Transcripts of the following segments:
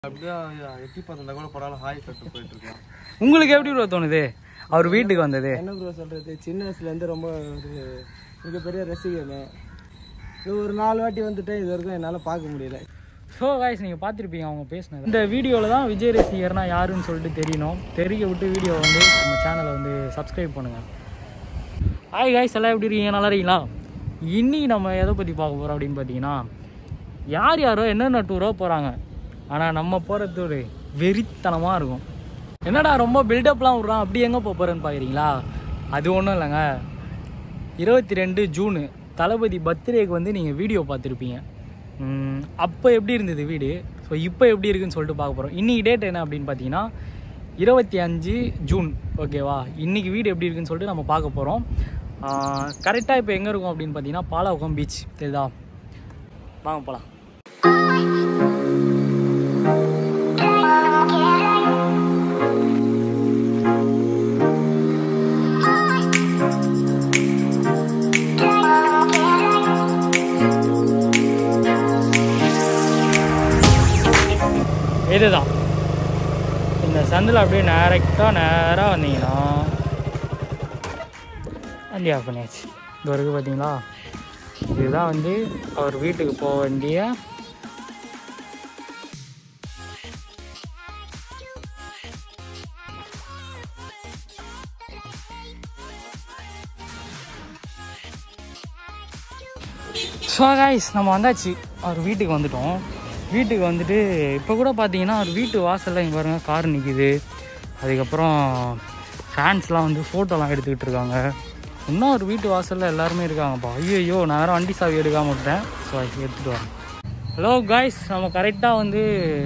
அப்படியே எட்டி பார்த்திருந்தா கூட பரவாயில்ல ஹாய் கட்டு போயிட்டு இருக்கலாம் உங்களுக்கு எப்படி ப்ரோ தோணுது அவர் வீட்டுக்கு வந்தது என்ன ப்ரோ சொல்றது சின்ன வயசுலேருந்து ரொம்ப ஒரு மிகப்பெரிய ரசிகன் இது ஒரு நாலு வாட்டி வந்துட்டேன் இது வரைக்கும் என்னால் பார்க்க முடியல ஸோ காய்ஸ் நீங்கள் பார்த்துருப்பீங்க அவங்க பேசினது இந்த வீடியோவில் தான் விஜய் ரசிகர்னா யாருன்னு சொல்லிட்டு தெரியணும் தெரிய விட்டு வீடியோ வந்து நம்ம சேனலை வந்து சப்ஸ்கிரைப் பண்ணுங்கள் ஹாய் காய்ஸ் எல்லாம் எப்படி இருக்கீங்க நல்லா இருக்கீங்களா இன்னி நம்ம எதை பற்றி பார்க்க போகிறோம் அப்படின்னு பார்த்தீங்கன்னா யார் யாரோ என்னென்ன டூரோ போகிறாங்க ஆனால் நம்ம போகிறது ஒரு வெறித்தனமாக இருக்கும் என்னடா ரொம்ப பில்டப்லாம் விட்றான் அப்படி எங்கே போக போகிறேன்னு பார்க்குறீங்களா அது ஒன்றும் இல்லைங்க இருபத்தி ரெண்டு ஜூனு தளபதி பர்த்டேக்கு வந்து நீங்கள் வீடியோ பார்த்துருப்பீங்க அப்போ எப்படி இருந்தது வீடு ஸோ இப்போ எப்படி இருக்குன்னு சொல்லிட்டு பார்க்க போகிறோம் இன்றைக்கி டேட் என்ன அப்படின்னு பார்த்தீங்கன்னா இருபத்தி அஞ்சு ஜூன் ஓகேவா இன்றைக்கி வீடு எப்படி இருக்குன்னு சொல்லிட்டு நம்ம பார்க்க போகிறோம் கரெக்டாக இப்போ எங்கே இருக்கும் அப்படின்னு பார்த்தீங்கன்னா பாலாவுக்கம் பீச் தெரியுதா வாங்க போகலாம் இதுதான் இந்த சந்தில் அப்படியே டேரெக்டாக நேராக வந்தீங்கன்னா வண்டி ஆஃப் பண்ணியாச்சு இது வரைக்கும் பார்த்தீங்களா இதுதான் வந்து அவர் வீட்டுக்கு போக வேண்டிய ஸோ காய்ஸ் நம்ம வந்தாச்சு அவர் வீட்டுக்கு வந்துட்டோம் வீட்டுக்கு வந்துட்டு இப்போ கூட பார்த்தீங்கன்னா அவர் வீட்டு வாசலில் இங்கே பாருங்க கார் நிற்கிது அதுக்கப்புறம் ஃபேன்ஸ்லாம் வந்து ஃபோட்டோலாம் எடுத்துக்கிட்டு இருக்காங்க இன்னும் ஒரு வீட்டு வாசலில் எல்லாருமே இருக்காங்கப்பா ஐயோ நான் வேறு வண்டி சாவி எடுக்காம விட்டேன் ஸோ எடுத்துகிட்டு வரேன் ஹலோ காய்ஸ் நம்ம கரெக்டாக வந்து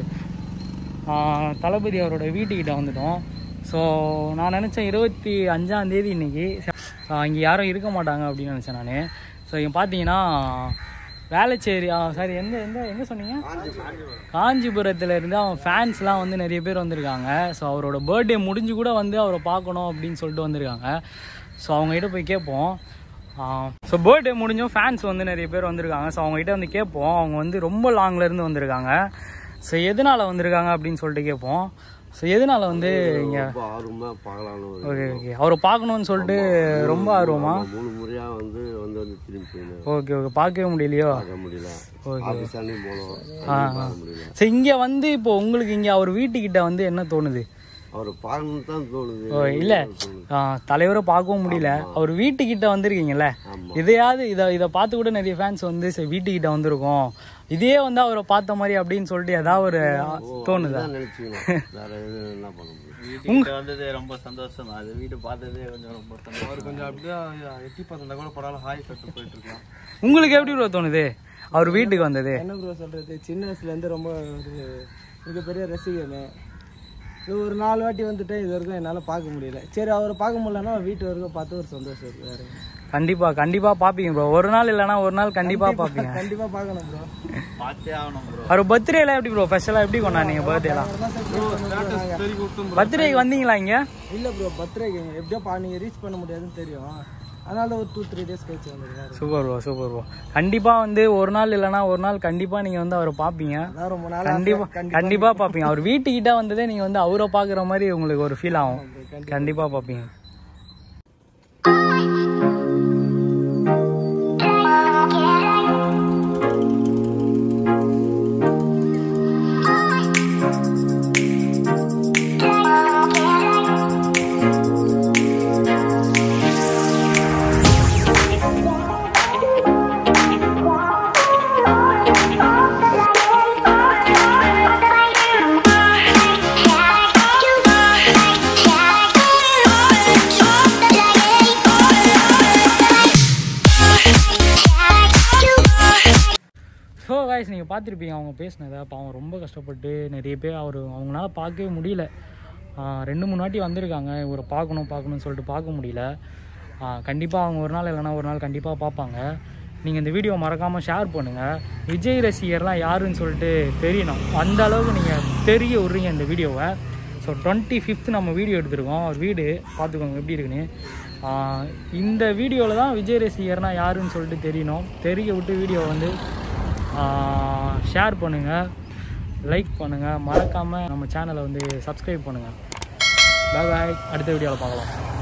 ஆஹ், தளபதி அவரோட வீட்டுக்கிட்ட வந்துட்டோம் ஸோ நான் நினச்சேன் இருபத்தி அஞ்சாந்தேதி இன்னைக்கு இங்கே யாரும் இருக்க மாட்டாங்க அப்படின்னு நினச்சேன் நான் ஸோ இங்கே பார்த்தீங்கன்னா வேளச்சேரி சாரி எந்த எந்த எங்கே சொன்னீங்க காஞ்சிபுரத்துல இருந்து அவன் ஃபேன்ஸ்லாம் வந்து நிறைய பேர் வந்திருக்காங்க ஸோ அவரோட பர்த்டே முடிஞ்சு கூட வந்து அவரை பார்க்கணும் அப்படின்னு சொல்லிட்டு வந்திருக்காங்க ஸோ அவங்ககிட்ட போய் கேட்போம் ஸோ பர்த்டே முடிஞ்சும் ஃபேன்ஸ் வந்து நிறைய பேர் வந்திருக்காங்க ஸோ அவங்ககிட்ட வந்து கேட்போம் அவங்க வந்து ரொம்ப லாங்ல இருந்து வந்திருக்காங்க ஸோ எதனால வந்திருக்காங்க அப்படின்னு சொல்லிட்டு கேட்போம் ஸோ எதனால வந்து இங்கே ரொம்ப ஆர்வமா பார்க்கலாம்னு ஒரு ஓகே ஓகே அவரை பார்க்கணும்னு சொல்லிட்டு ரொம்ப ஆர்வமா மூணு முறையா வந்து வந்து வந்து திரும்பி போயினேன் ஓகே ஓகே பார்க்கவே முடியலையோ பார்க்க முடியல ஆஃபீஸ் அன்னையும் போனோம் ஆ, அங்கேயும் பார்க்க முடியல ஸோ இங்கே வந்து இப்போ உங்களுக்கு இங்கே அவர் வீட்டுக்கிட்ட வந்து என்ன தோணுது அவரை பார்க்கணும்னு தான் தோணுது ஓ இல்லை தலைவரை பார்க்கவும் முடியல அவர் வீட்டுக்கிட்ட வந்திருக்கீங்கல்ல ஆமா. இதையாவது இதை இதை பார்த்து கூட நிறைய ஃபேன்ஸ் வந்து சரி வீட்டுக்கிட்ட வந்திருக்கோம் இதே வந்து அவரை பார்த்த மாதிரி அப்படின்னு சொல்லிட்டு ஏதாவது ஒரு தோணுதா தான் நினைச்சுக்கணும் வேற எதுவும் என்ன பண்ண முடியும் வீட்டுக்கு வந்ததே ரொம்ப சந்தோஷம் அது வீடு பார்த்ததே கொஞ்சம் ரொம்ப சந்தோஷம் அவர் கொஞ்சம் அப்படியே எட்டி பார்த்திருந்தா கூட பரவாயில்ல ஹாய் கட்டு போயிட்டு இருக்கலாம் உங்களுக்கு எப்படி ப்ரோ தோணுது அவர் வீட்டுக்கு வந்தது என்ன ப்ரோ சொல்றது சின்ன வயசுலேருந்து ரொம்ப ஒரு மிகப்பெரிய ரசிகன் இது ஒரு நாலு வாட்டி வந்துட்டேன் இது வரைக்கும் என்னால் பார்க்க முடியல சரி அவரை பார்க்க முடியலன்னா வீட்டு வரைக்கும் பார்த்து ஒரு சந்தோஷம் இருக்கு வேற என்ன. கண்டிப்பா கண்டிப்பா பாப்பீங்க ப்ரோ ஒரு நாள் இல்லைன்னா ஒரு நாள் கண்டிப்பா பாப்பீங்க கண்டிப்பா பார்க்கணும் ப்ரோ பார்த்தே ஆகணும் ப்ரோ அவர் பர்த்டேல எப்படி ப்ரோ ஸ்பெஷலா எப்படி கொண்டாடுங்க பர்த்டேலாம் பர்த்டேக்கு வந்தீங்களா இங்க இல்லை ப்ரோ பர்த்டேக்கு எப்படியோ பா நீங்கள் ரீச் பண்ண முடியாதுன்னு தெரியும் அதனால தான் ஒரு டூ த்ரீ டேஸ் கழிச்சு வந்துருக்காரு சூப்பர் ப்ரோ சூப்பர் ப்ரோ கண்டிப்பா வந்து ஒரு நாள் இல்லைன்னா ஒரு நாள் கண்டிப்பா நீங்க வந்து அவரை பாப்பீங்க அதான் ரொம்ப நாள் கண்டிப்பா கண்டிப்பா பாப்பீங்க அவர் வீட்டுக்கிட்ட வந்ததே நீங்க வந்து அவரை பாக்குற மாதிரி உங்களுக்கு ஒரு ஃபீல் ஆகும் கண்டிப்பா பாப்பீங்க ஸோ காய்ஸ் நீங்கள் பார்த்துருப்பீங்க அவங்க பேசினதை அப்போ அவங்க ரொம்ப கஷ்டப்பட்டு நிறைய பேர் அவர் அவங்களால பார்க்கவே முடியல ஆஹ் ரெண்டு மூணு வாட்டி வந்திருக்காங்க இவரை பார்க்கணும் பார்க்கணும்னு சொல்லிட்டு பார்க்க முடியல கண்டிப்பாக அவங்க ஒரு நாள் இல்லைன்னா ஒரு நாள் கண்டிப்பாக பார்ப்பாங்க நீங்கள் இந்த வீடியோ மறக்காமல் ஷேர் பண்ணுங்கள் விஜய் ரசிகர்லாம் யாருன்னு சொல்லிட்டு தெரியணும் அந்த அளவுக்கு நீங்கள் தெரிய விட்றீங்க இந்த வீடியோவை ஸோ டுவெண்ட்டி ஃபிஃப்த் நம்ம வீடியோ எடுத்திருக்கோம் அவர் வீடு பார்த்துக்கோங்க எப்படி இருக்குன்னு ஆஹ் இந்த வீடியோவில் தான் விஜய் ரசிகர்னா யாருன்னு சொல்லிட்டு தெரியணும் தெரிய விட்டு வீடியோ வந்து ஷேர் பண்ணுங்கள் லைக் பண்ணுங்கள் மறக்காமல் நம்ம சேனலை வந்து சப்ஸ்கிரைப் பண்ணுங்கள் பாய் பாய் அடுத்த வீடியோவில் பார்க்கலாம்